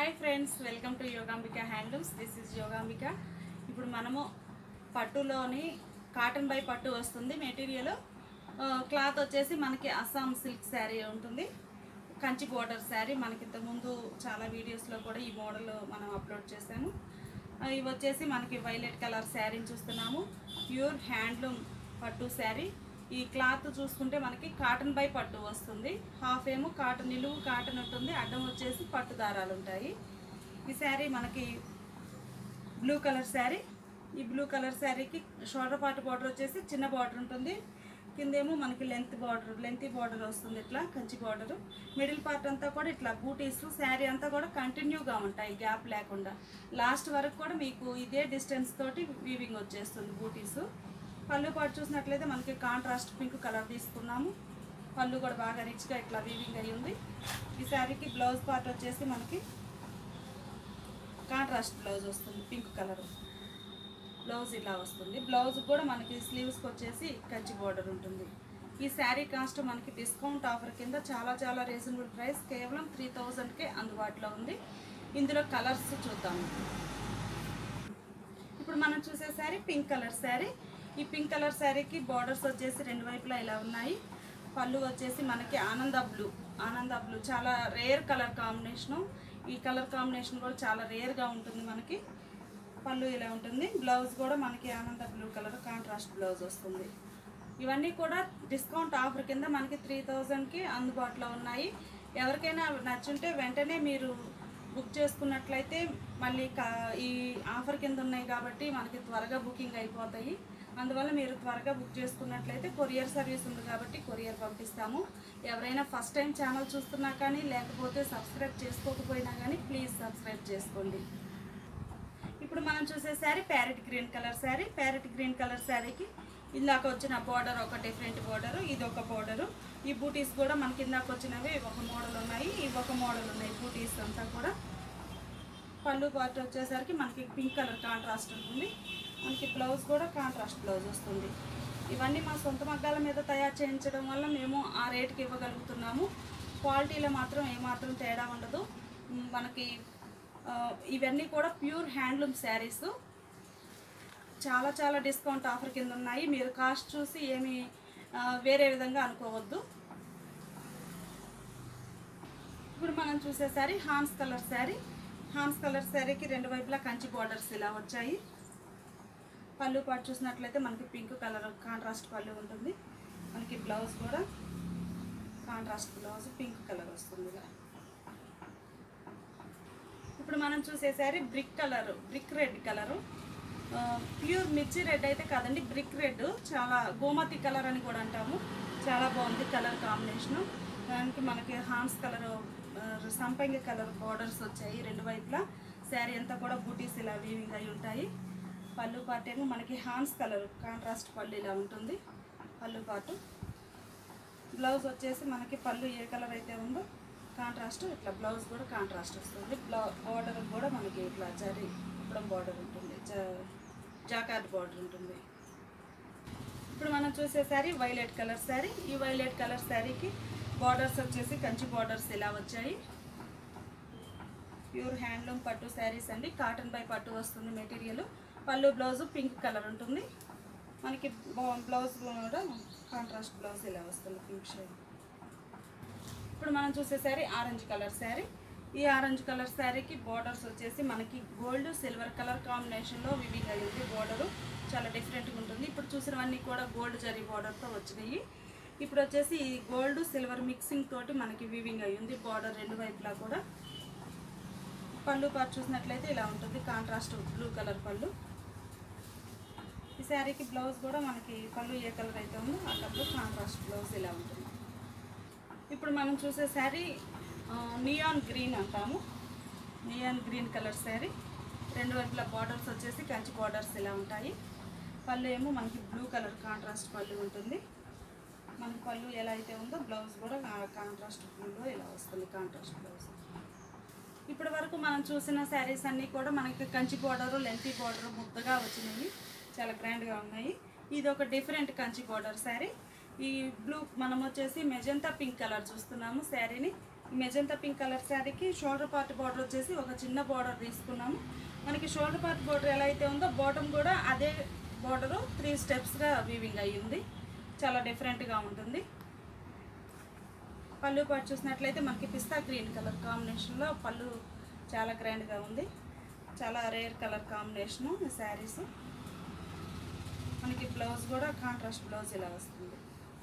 hi friends welcome to Yogambika handlooms this is Yogambika ఇప్పుడు మనము పట్టులోని cotton by పట్టు వస్తుంది మెటీరియల్ క్లాత్ వచ్చేసి మనకి అస్సాం సిల్క్ శారీ ఉంటుంది కంచి బోర్డర్ శారీ మనకి ఇంతకుముందు చాలా వీడియోస్లో కూడా ఈ మోడల్ మనం అప్లోడ్ చేసాము ఆ, ఇవి వచ్చేసి మనకి వైలెట్ కలర్ శారీని చూస్తున్నాము ప్యూర్ హ్యాండ్లూమ్ పట్టు శారీ ఈ క్లాత్ చూసుకుంటే మనకి కాటన్ బై పట్టు వస్తుంది హాఫ్ ఏమో కాటన్ నిలువు కాటన్ ఉంటుంది అడ్డం వచ్చేసి పట్టు దారాలు ఉంటాయి ఈ శారీ మనకి బ్లూ కలర్ శారీ ఈ బ్లూ కలర్ శారీకి షోల్డర్ పార్ట్ బార్డర్ వచ్చేసి చిన్న బార్డర్ ఉంటుంది కిందేమో మనకి లెంత్ బార్డర్ లెంత్ బార్డర్ వస్తుంది ఇట్లా కంచి బార్డర్ మిడిల్ పార్ట్ అంతా కూడా ఇట్లా బూటీస్ శారీ అంతా కూడా కంటిన్యూగా ఉంటాయి గ్యాప్ లేకుండా లాస్ట్ వరకు కూడా మీకు ఇదే డిస్టెన్స్ తోటి వీవింగ్ వచ్చేస్తుంది బూటీస్ పళ్ళు పాటు చూసినట్లయితే మనకి కాంట్రాస్ట్ పింక్ కలర్ తీసుకున్నాము పళ్ళు కూడా బాగా రిచ్గా ఇట్లా వీవింగ్ అయ్యి ఉంది ఈ శారీకి బ్లౌజ్ పార్ట్ వచ్చేసి మనకి కాంట్రాస్ట్ బ్లౌజ్ వస్తుంది పింక్ కలర్ బ్లౌజ్ ఇలా వస్తుంది బ్లౌజ్ కూడా మనకి స్లీవ్స్కి వచ్చేసి కంచి బార్డర్ ఉంటుంది ఈ శారీ కాస్ట్ మనకి డిస్కౌంట్ ఆఫర్ కింద చాలా చాలా రీజనబుల్ ప్రైస్ కేవలం త్రీ థౌజండ్కే అందుబాటులో ఉంది ఇందులో కలర్స్ చూద్దాము ఇప్పుడు మనం చూసే శారీ పింక్ కలర్ శారీ ఈ పింక్ కలర్ శారీకి బార్డర్స్ వచ్చేసి రెండు వైపులా ఇలా ఉన్నాయి పళ్ళు వచ్చేసి మనకి ఆనంద బ్లూ ఆనంద బ్లూ చాలా రేర్ కలర్ కాంబినేషను ఈ కలర్ కాంబినేషన్ కూడా చాలా రేర్గా ఉంటుంది మనకి పళ్ళు ఇలా ఉంటుంది బ్లౌజ్ కూడా మనకి ఆనంద బ్లూ కలర్ కాంట్రాస్ట్ బ్లౌజ్ వస్తుంది ఇవన్నీ కూడా డిస్కౌంట్ ఆఫర్ కింద మనకి త్రీ థౌజండ్కి అందుబాటులో ఉన్నాయి ఎవరికైనా నచ్చుంటే వెంటనే మీరు బుక్ చేసుకున్నట్లయితే మళ్ళీ కా- ఈ ఆఫర్ కింద ఉన్నాయి కాబట్టి మనకి త్వరగా బుకింగ్ అయిపోతాయి అందువల్ల మీరు త్వరగా బుక్ చేసుకున్నట్లయితే కొరియర్ సర్వీస్ ఉంది కాబట్టి కొరియర్ పంపిస్తాము ఎవరైనా ఫస్ట్ టైం ఛానల్ చూస్తున్నా కానీ లేకపోతే సబ్స్క్రైబ్ చేసుకోకపోయినా కానీ ప్లీజ్ సబ్స్క్రైబ్ చేసుకోండి ఇప్పుడు మనం చూసే sari parrot green colour sari parrot green colour శారీకి ఇందాక వచ్చిన బార్డర్ ఒక డిఫరెంట్ బార్డర్ ఇది ఒక బార్డరు ఈ బూటీస్ కూడా మనకి ఇందాక వచ్చినవి ఒక మోడల్ ఉన్నాయి ఇవి ఒక మోడల్ ఉన్నాయి బూటీస్ అంతా కూడా పళ్ళు పార్ట్ వచ్చేసరికి మనకి పింక్ కలర్ కాంట్రాస్ట్ ఉంటుంది మనకి బ్లౌజ్ కూడా కాంట్రాస్ట్ బ్లౌజ్ వస్తుంది ఇవన్నీ మా సొంత మగ్గాల మీద తయారు చేయించడం వల్ల మేము ఆ రేటుకి ఇవ్వగలుగుతున్నాము క్వాలిటీలో మాత్రం ఏమాత్రం తేడా ఉండదు మ్, మనకి ఆ, ఇవన్నీ కూడా ప్యూర్ హ్యాండ్లూమ్ శారీస్ చాలా చాలా డిస్కౌంట్ ఆఫర్ కింద ఉన్నాయి మీరు కాస్ట్ చూసి ఏమి ఆ, వేరే విధంగా అనుకోవద్దు ఇప్పుడు మనం చూసే శారీ హాన్స్ కలర్ శారీ హాన్స్ కలర్ శారీకి రెండు వైపులా కంచి బార్డర్స్ ఇలా వచ్చాయి పళ్ళు పాటు చూసినట్లయితే మనకి పింక్ కలర్ కాంట్రాస్ట్ పళ్ళు ఉంటుంది మనకి బ్లౌజ్ కూడా కాంట్రాస్ట్ బ్లౌజ్ పింక్ కలర్ వస్తుంది ఇలా ఇప్పుడు మనం చూసే sari brick colour brick red colour pure మిర్చి రెడ్ అయితే కాదండి బ్రిక్ రెడ్ చాలా గోమతి కలర్ అని కూడా అంటాము చాలా బాగుంది కలర్ కాంబినేషను దానికి మనకి హాన్స్ కలర్ సంపంగి కలర్ బార్డర్స్ వచ్చాయి రెండు వైపులా శారీ అంతా కూడా బూటీస్ ఇలా వీవింగ్ అయి ఉంటాయి పళ్ళు పార్ట్ ఏమో మనకి హాన్స్ కలర్ కాంట్రాస్ట్ పళ్ళు ఇలా ఉంటుంది పళ్ళు పాటు బ్లౌజ్ వచ్చేసి మనకి పళ్ళు ఏ కలర్ అయితే ఉందో కాంట్రాస్ట్ ఇట్లా బ్లౌజ్ కూడా కాంట్రాస్ట్ వస్తుంది బ్లౌ బార్డర్ కూడా మనకి ఇట్లా జరి ఇప్పుడు బార్డర్ ఉంటుంది జా- జాకార్డ్ బార్డర్ ఉంటుంది ఇప్పుడు మనం చూసే శారీ వైలెట్ కలర్ శారీ ఈ వైలెట్ కలర్ శారీకి బార్డర్స్ వచ్చేసి కంచి బార్డర్స్ ఇలా వచ్చాయి ప్యూర్ హ్యాండ్లూమ్ పట్టు శారీస్ అండి కాటన్ బై పట్టు వస్తుంది మెటీరియల్ పళ్ళు బ్లౌజ్ పింక్ కలర్ ఉంటుంది మనకి బా- బ్లౌజ్ కూడా కాంట్రాస్ట్ బ్లౌజ్ ఇలా వస్తుంది పింక్ షేడ్ ఇప్పుడు మనం చూసే శారీ ఆరెంజ్ కలర్ శారీ ఈ ఆరెంజ్ కలర్ శారీకి బార్డర్స్ వచ్చేసి మనకి గోల్డ్ సిల్వర్ కలర్ కాంబినేషన్లో వివింగ్ అయ్యింది బార్డరు చాలా డిఫరెంట్గా ఉంటుంది ఇప్పుడు చూసినవన్నీ కూడా గోల్డ్ జరీ బార్డర్తో వచ్చినాయి ఇప్పుడు వచ్చేసి ఈ గోల్డ్ సిల్వర్ మిక్సింగ్ తోటి మనకి వివింగ్ అయ్యింది బార్డర్ రెండు వైపులా కూడా పళ్ళు పాటు చూసినట్లయితే ఇలా ఉంటుంది కాంట్రాస్ట్ బ్లూ కలర్ పళ్ళు ఈ శారీకి బ్లౌజ్ కూడా మనకి పళ్ళు ఏ కలర్ అయితే ఉందో ఆ కలర్ కాంట్రాస్ట్ బ్లౌజ్ ఇలా ఉంటుంది ఇప్పుడు మనం చూసే శారీ నియాన్ గ్రీన్ అంటాము నియాన్ గ్రీన్ కలర్ శారీ రెండు వైపుల బార్డర్స్ వచ్చేసి కంచి బార్డర్స్ ఇలా ఉంటాయి పళ్ళు ఏమో మనకి బ్లూ కలర్ కాంట్రాస్ట్ పళ్ళు ఉంటుంది మనకి పళ్ళు ఎలా అయితే ఉందో బ్లౌజ్ కూడా కాంట్రాస్ట్ బ్లూలో ఇలా వస్తుంది కాంట్రాస్ట్ బ్లౌజ్ ఇప్పటి వరకు మనం చూసిన శారీస్ అన్నీ కూడా మనకి కంచి బార్డర్ లెంతీ బార్డర్ ముద్దగా వచ్చినాయి చాలా గ్రాండ్గా ఉన్నాయి ఇది ఒక డిఫరెంట్ కంచి బార్డర్ శారీ ఈ బ్లూ మనం వచ్చేసి మెజంతా పింక్ కలర్ చూస్తున్నాము శారీని ఈ మెజంతా పింక్ కలర్ శారీకి షోల్డర్ పార్ట్ బార్డర్ వచ్చేసి ఒక చిన్న బార్డర్ తీసుకున్నాము మనకి షోల్డర్ పార్ట్ బార్డర్ ఎలా అయితే ఉందో బాటమ్ కూడా అదే బార్డరు త్రీ స్టెప్స్గా వీవింగ్ అయ్యింది చాలా డిఫరెంట్గా ఉంటుంది పళ్ళు పాటు చూసినట్లయితే మనకి పిస్తా గ్రీన్ కలర్ కాంబినేషన్లో పళ్ళు చాలా గ్రాండ్గా ఉంది చాలా రేర్ కలర్ కాంబినేషను ఈ శారీస్ మనకి బ్లౌజ్ కూడా కాంట్రాస్ట్ బ్లౌజ్ ఇలా వస్తుంది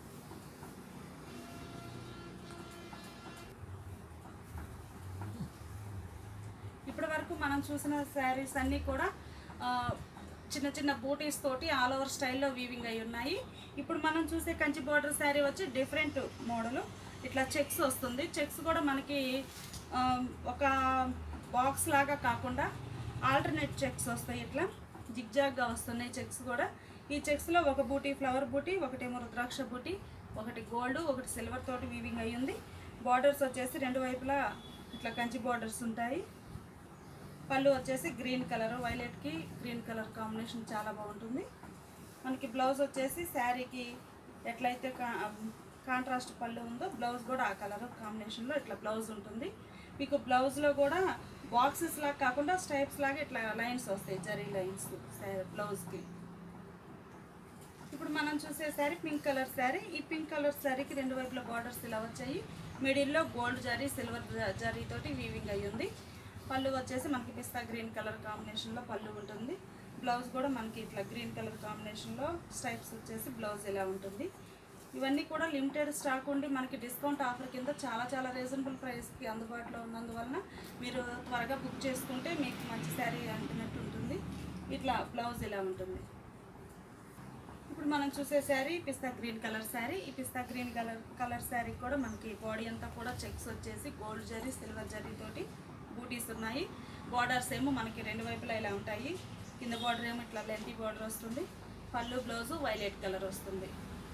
ఇప్పటి వరకు మనం చూసిన శారీస్ అన్నీ కూడా ఆ, చిన్న చిన్న బూటీస్ తోటి ఆల్ ఓవర్ స్టైల్లో వీవింగ్ అయి ఉన్నాయి ఇప్పుడు మనం చూసే కంచి బార్డర్ శారీ వచ్చి డిఫరెంట్ మోడల్ ఇట్లా చెక్స్ వస్తుంది చెక్స్ కూడా మనకి ఆ, ఒక బాక్స్ లాగా కాకుండా ఆల్టర్నేట్ చెక్స్ వస్తాయి ఇట్లా జిగ్జాగ్గా వస్తున్నాయి చెక్స్ కూడా ఈ చెక్స్లో ఒక బూటీ ఫ్లవర్ బూటీ ఒకటేమో రుద్రాక్ష బూటీ ఒకటి గోల్డ్ ఒకటి సిల్వర్ తోటి వీవింగ్ అయి ఉంది బార్డర్స్ వచ్చేసి రెండు వైపులా ఇట్లా కంచి బార్డర్స్ ఉంటాయి పళ్ళు వచ్చేసి గ్రీన్ కలర్ వైలెట్కి గ్రీన్ కలర్ కాంబినేషన్ చాలా బాగుంటుంది మనకి బ్లౌజ్ వచ్చేసి శారీకి ఎట్లయితే కా కాంట్రాస్ట్ పళ్ళు ఉందో బ్లౌజ్ కూడా ఆ కలర్ కాంబినేషన్లో ఇట్లా బ్లౌజ్ ఉంటుంది మీకు బ్లౌజ్లో కూడా బాక్సెస్ లాగా కాకుండా స్టైప్స్ లాగా ఇట్లా లైన్స్ వస్తాయి జరీ లైన్స్ బ్లౌజ్కి ఇప్పుడు మనం చూసే శారీ పింక్ కలర్ శారీ ఈ పింక్ కలర్ శారీకి రెండు వైపుల బార్డర్స్ ఇలా వచ్చాయి మిడిల్లో గోల్డ్ జరీ సిల్వర్ జరీ తోటి వీవింగ్ అయ్యి ఉంది పళ్ళు వచ్చేసి మనకి పిస్తా గ్రీన్ కలర్ కాంబినేషన్లో పళ్ళు ఉంటుంది బ్లౌజ్ కూడా మనకి ఇట్లా గ్రీన్ కలర్ కాంబినేషన్లో స్టైప్స్ వచ్చేసి బ్లౌజ్ ఇలా ఉంటుంది ఇవన్నీ కూడా లిమిటెడ్ స్టాక్ ఉండి మనకి డిస్కౌంట్ ఆఫర్ కింద చాలా చాలా రీజనబుల్ ప్రైస్కి అందుబాటులో ఉన్నందువలన మీరు త్వరగా బుక్ చేసుకుంటే మీకు మంచి శారీ అంటున్నట్టు ఉంటుంది ఇట్లా బ్లౌజ్ ఇలా ఉంటుంది ఇప్పుడు మనం చూసే శారీ పిస్తా గ్రీన్ కలర్ శారీ ఈ పిస్తా గ్రీన్ కలర్ కలర్ శారీ కూడా మనకి బాడీ అంతా కూడా చెక్స్ వచ్చేసి గోల్డ్ జరీ సిల్వర్ జరీ తోటి బూటీస్ ఉన్నాయి బార్డర్స్ ఏమో మనకి రెండు వైపులా ఇలా ఉంటాయి కింద బార్డర్ ఏమో ఇట్లా లెంతీ బార్డర్ వస్తుంది పళ్ళు బ్లౌజు వైలెట్ కలర్ వస్తుంది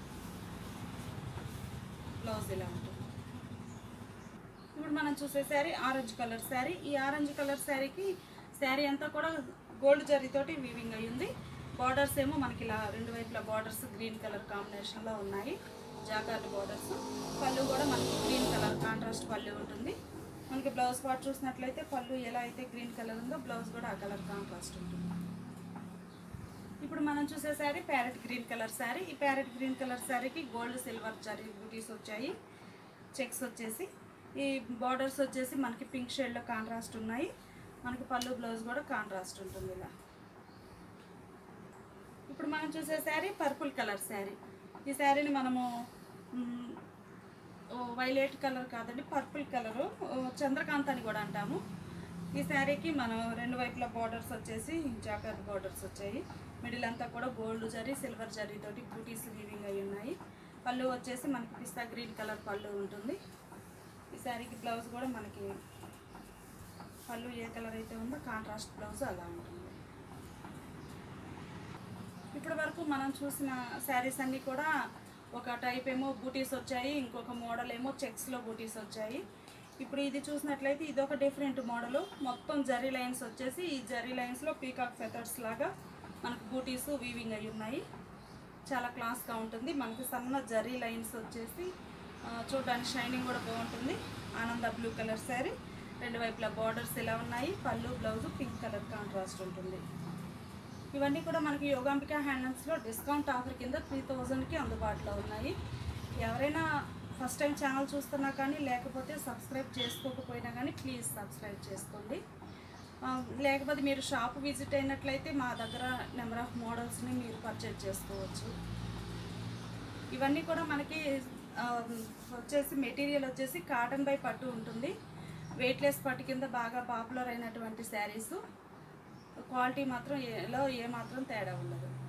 బ్లౌజ్ ఇలా ఉంటుంది ఇప్పుడు మనం చూసే శారీ ఆరెంజ్ కలర్ శారీ ఈ ఆరెంజ్ కలర్ శారీకి శారీ అంతా కూడా గోల్డ్ జరీతోటి వీవింగ్ అయి ఉంది బార్డర్స్ ఏమో మనకి ఇలా రెండు వైపుల బార్డర్స్ గ్రీన్ కలర్ కాంబినేషన్లో ఉన్నాయి జాకార్డ్ బార్డర్స్ పళ్ళు కూడా మనకి గ్రీన్ కలర్ కాంట్రాస్ట్ పళ్ళు ఉంటుంది మనకి బ్లౌజ్ పార్ట్ చూసినట్లయితే పళ్ళు ఎలా అయితే గ్రీన్ కలర్ ఉందో బ్లౌజ్ కూడా ఆ కలర్ కాంట్రాస్ట్ ఉంటుంది ఇప్పుడు మనం చూసే sari parrot green colour sari ఈ ప్యారెట్ గ్రీన్ కలర్ శారీకి గోల్డ్ సిల్వర్ జరీ బూటీస్ వచ్చాయి చెక్స్ వచ్చేసి ఈ బార్డర్స్ వచ్చేసి మనకి పింక్ షేడ్లో కాంట్రాస్ట్ ఉన్నాయి మనకి పళ్ళు బ్లౌజ్ కూడా కాంట్రాస్ట్ ఉంటుంది ఇలా ఇప్పుడు మనం చూసే శారీ పర్పుల్ కలర్ శారీ ఈ శారీని మనము మ్, ఓ వైలెట్ కలర్ కాదండి పర్పుల్ కలరు ఓ చంద్రకాంత్ అని కూడా అంటాము ఈ శారీకి మనం రెండు వైపుల బార్డర్స్ వచ్చేసి జాకర్ బార్డర్స్ వచ్చాయి మిడిల్ అంతా కూడా గోల్డ్ జరీ సిల్వర్ జరీ తోటి బూటీస్ వీవింగ్ అయి ఉన్నాయి పళ్ళు వచ్చేసి మనకి పిస్తా గ్రీన్ కలర్ పళ్ళు ఉంటుంది ఈ శారీకి బ్లౌజ్ కూడా మనకి పళ్ళు ఏ కలర్ అయితే ఉందో కాంట్రాస్ట్ బ్లౌజ్ అలా ఉంటుంది ఇప్పటి వరకు మనం చూసిన శారీస్ అన్నీ కూడా ఒక టైప్ ఏమో బూటీస్ వచ్చాయి ఇంకొక మోడల్ ఏమో చెక్స్లో బూటీస్ వచ్చాయి ఇప్పుడు ఇది చూసినట్లయితే ఇది ఒక డిఫరెంట్ మోడల్ మొత్తం జరీ లైన్స్ వచ్చేసి ఈ జరీ లైన్స్లో పీకాక్ ఫెథర్స్ లాగా మనకు బూటీస్ వీవింగ్ అయి ఉన్నాయి చాలా క్లాస్గా ఉంటుంది మనకి సన్న జరీ లైన్స్ వచ్చేసి ఆ, చూడడానికి షైనింగ్ కూడా బాగుంటుంది ఆనంద బ్లూ కలర్ శారీ రెండు వైపులా బార్డర్స్ ఇలా ఉన్నాయి పళ్ళు బ్లౌజ్ పింక్ కలర్ కాంట్రాస్ట్ ఉంటుంది ఇవన్నీ కూడా మనకి యోగాంబిక హ్యాండ్లూమ్స్లో డిస్కౌంట్ ఆఫర్ కింద త్రీ థౌజండ్కి అందుబాటులో ఉన్నాయి ఎవరైనా ఫస్ట్ టైం ఛానల్ చూస్తున్నా కానీ లేకపోతే సబ్స్క్రైబ్ చేసుకోకపోయినా కానీ ప్లీజ్ సబ్స్క్రైబ్ చేసుకోండి ఆ, లేకపోతే మీరు షాప్ విజిట్ అయినట్లయితే మా దగ్గర నెంబర్ ఆఫ్ మోడల్స్ని మీరు పర్చేజ్ చేసుకోవచ్చు ఇవన్నీ కూడా మనకి ఆ, వచ్చేసి మెటీరియల్ వచ్చేసి కాటన్ బై పట్టు ఉంటుంది వెయిట్లెస్ పట్టు కింద బాగా పాపులర్ అయినటువంటి శారీస్ క్వాలిటీ మాత్రం ఏలో ఏ మాత్రం తేడా ఉండదు